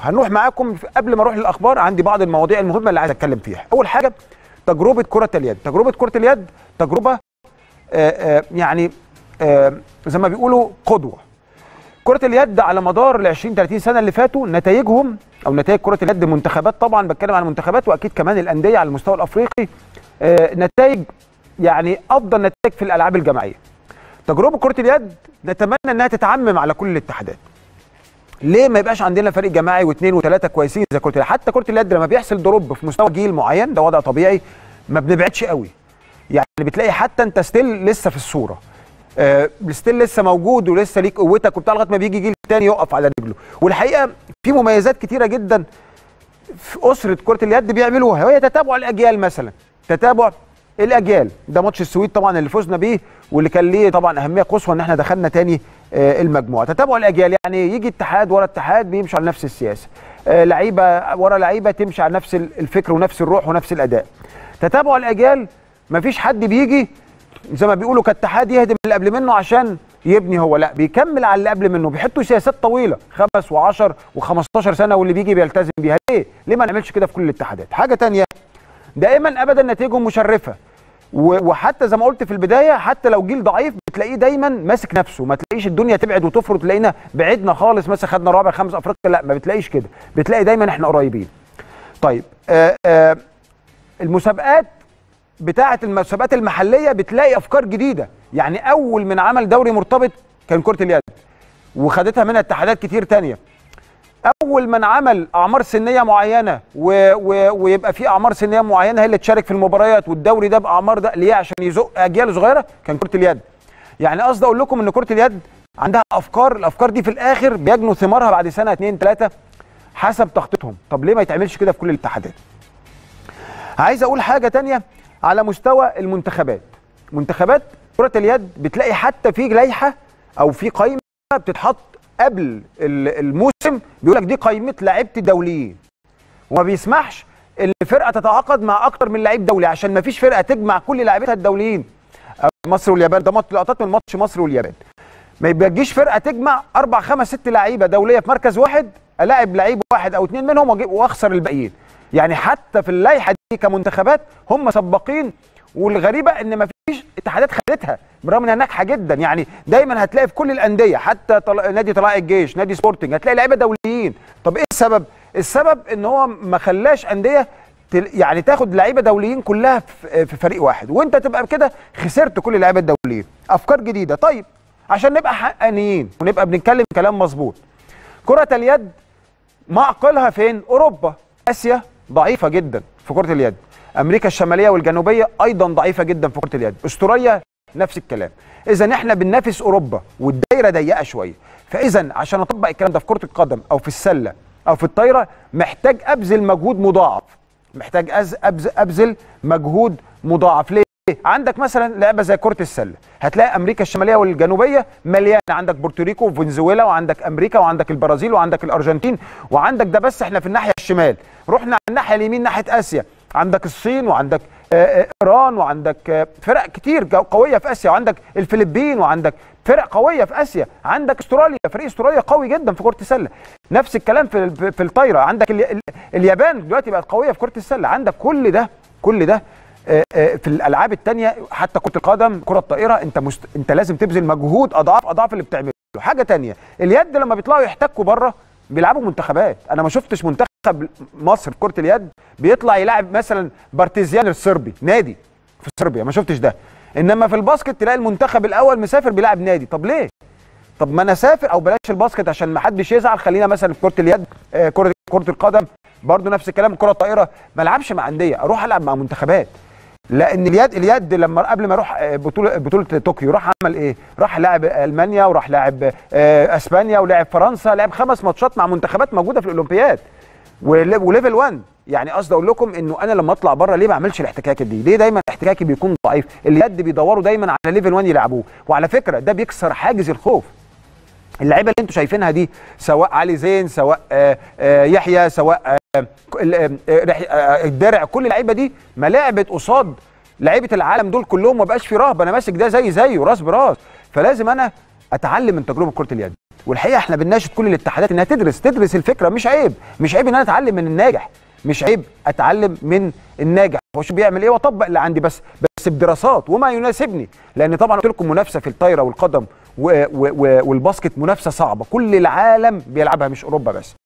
هنروح معاكم قبل ما اروح للاخبار عندي بعض المواضيع المهمه اللي عايز اتكلم فيها اول حاجه تجربه كره اليد تجربه كره اليد تجربه آآ آآ يعني آآ زي ما بيقولوا قدوه كره اليد على مدار ال 20 30 سنه اللي فاتوا نتائجهم او نتائج كره اليد المنتخبات طبعا بتكلم عن المنتخبات واكيد كمان الانديه على المستوى الافريقي نتائج يعني افضل نتائج في الالعاب الجماعيه تجربه كره اليد نتمنى انها تتعمم على كل الاتحادات ليه ما يبقاش عندنا فريق جماعي واثنين وثلاثه كويسين زي كره اليد حتى كره اليد لما بيحصل دروب في مستوى جيل معين ده وضع طبيعي ما بنبعدش قوي يعني بتلاقي حتى انت ستيل لسه في الصوره آه ستيل لسه موجود ولسه ليك قوتك وبتاع لغايه ما بيجي جيل تاني يقف على رجله والحقيقه في مميزات كتيره جدا في اسره كره اليد بيعملوها وهي تتابع الاجيال مثلا تتابع الاجيال ده ماتش السويد طبعا اللي فزنا بيه واللي كان ليه طبعا اهميه قصوى ان احنا دخلنا تاني آه المجموعه تتابع الاجيال يعني يجي اتحاد ورا اتحاد بيمشي على نفس السياسه آه لعيبه ورا لعيبه تمشي على نفس الفكر ونفس الروح ونفس الاداء تتابع الاجيال مفيش حد بيجي زي ما بيقولوا كاتحاد يهدم اللي قبل منه عشان يبني هو لا بيكمل على اللي قبل منه بيحطوا سياسات طويله خمس و10 و15 سنه واللي بيجي بيلتزم بيها ليه؟ ليه ما نعملش كده في كل الاتحادات؟ حاجه تانية دائما ابدا نتائجهم مشرفه وحتى زي ما قلت في البدايه حتى لو جيل ضعيف بتلاقيه دايما ماسك نفسه ما تلاقيش الدنيا تبعد وتفرط تلاقينا بعدنا خالص مثلا خدنا رابع خمس افريقيا لا ما بتلاقيش كده بتلاقي دايما احنا قريبين طيب آآ آآ المسابقات بتاعه المسابقات المحليه بتلاقي افكار جديده يعني اول من عمل دوري مرتبط كان كره اليد وخدتها منها اتحادات كتير تانية اول من عمل اعمار سنيه معينه و... و... ويبقى في اعمار سنيه معينه هي اللي تشارك في المباريات والدوري ده باعمار ده ليه عشان يزق اجيال صغيره كان كره اليد يعني قصدي اقول لكم ان كره اليد عندها افكار الافكار دي في الاخر بيجنوا ثمارها بعد سنه اتنين تلاته حسب تخطيطهم طب ليه ما يتعملش كده في كل الاتحادات عايز اقول حاجه تانية على مستوى المنتخبات منتخبات كره اليد بتلاقي حتى في لائحه او في قائمه بتتحط قبل الموسم بيقول لك دي قائمه لعيبه الدوليين وما بيسمحش ان الفرقه تتعاقد مع اكتر من لعيب دولي عشان ما فيش فرقه تجمع كل لاعبتها الدوليين مصر واليابان ده لقطات من ماتش مصر واليابان ما بيجيش فرقه تجمع اربع خمس ست لعيبه دوليه في مركز واحد الاعب لعيب واحد او اثنين منهم واخسر الباقيين يعني حتى في اللائحه دي كمنتخبات هم سباقين والغريبه ان ما فيش اتحادات خدتها بالرغم انها ناجحه جدا يعني دايما هتلاقي في كل الانديه حتى طل... نادي طلائع الجيش نادي سبورتنج هتلاقي لعيبه دوليين طب ايه السبب السبب ان هو ما خلاش انديه تل... يعني تاخد لعيبه دوليين كلها في... في فريق واحد وانت تبقى كده خسرت كل اللعيبه الدوليين افكار جديده طيب عشان نبقى حقانيين ونبقى بنتكلم كلام مظبوط كره اليد معقلها فين اوروبا اسيا ضعيفه جدا في كره اليد امريكا الشماليه والجنوبيه ايضا ضعيفه جدا في كره اليد استراليا نفس الكلام اذا احنا بننافس اوروبا والدايره ضيقه شويه فاذا عشان اطبق الكلام ده في كره القدم او في السله او في الطايره محتاج ابذل مجهود مضاعف محتاج أز ابذل مجهود مضاعف ليه عندك مثلا لعبه زي كره السله هتلاقي امريكا الشماليه والجنوبيه مليانه عندك بورتوريكو وفنزويلا وعندك امريكا وعندك البرازيل وعندك الارجنتين وعندك ده بس احنا في الناحيه الشمال رحنا على الناحيه اليمين ناحيه اسيا عندك الصين وعندك ايران وعندك فرق كتير قويه في اسيا وعندك الفلبين وعندك فرق قويه في اسيا عندك استراليا فريق استراليا قوي جدا في كره السله نفس الكلام في في الطايره عندك اليابان دلوقتي بقت قويه في كره السله عندك كل ده كل ده في الالعاب الثانيه حتى كره القدم كره الطائره انت مست... انت لازم تبذل مجهود اضعاف اضعاف اللي بتعمله حاجه ثانيه اليد لما بيطلعوا يحتكوا بره بيلعبوا منتخبات انا ما شفتش منتخب مصر في كره اليد بيطلع يلعب مثلا بارتيزيان الصربي نادي في صربيا ما شفتش ده انما في الباسكت تلاقي المنتخب الاول مسافر بيلعب نادي طب ليه طب ما انا اسافر او بلاش الباسكت عشان ما حدش يزعل خلينا مثلا في كره اليد آه كره كره القدم برضو نفس الكلام كره الطائره ما العبش مع انديه اروح العب مع منتخبات لان اليد اليد لما قبل ما اروح بطوله بطوله طوكيو راح عمل ايه؟ راح لاعب المانيا وراح لاعب اسبانيا ولعب فرنسا لعب خمس ماتشات مع منتخبات موجوده في الاولمبياد وليفل 1 يعني قصدي اقول لكم انه انا لما اطلع بره ليه ما اعملش الاحتكاك دي؟ ليه دايما احتكاكي بيكون ضعيف؟ اليد بيدوروا دايما على ليفل 1 يلعبوه وعلى فكره ده بيكسر حاجز الخوف اللعيبه اللي انتم شايفينها دي سواء علي زين سواء آآ آآ يحيى سواء الدرع كل اللعيبه دي ما لعبت قصاد لعيبه العالم دول كلهم ما بقاش في رهبه انا ماسك ده زي زيه راس براس فلازم انا اتعلم من تجربه كره اليد والحقيقه احنا بنناشد كل الاتحادات انها تدرس تدرس الفكره مش عيب مش عيب ان انا اتعلم من الناجح مش عيب اتعلم من الناجح واشوف بيعمل ايه واطبق اللي عندي بس بس بدراسات وما يناسبني لان طبعا قلت لكم منافسه في الطايره والقدم و و و والباسكت منافسه صعبه كل العالم بيلعبها مش اوروبا بس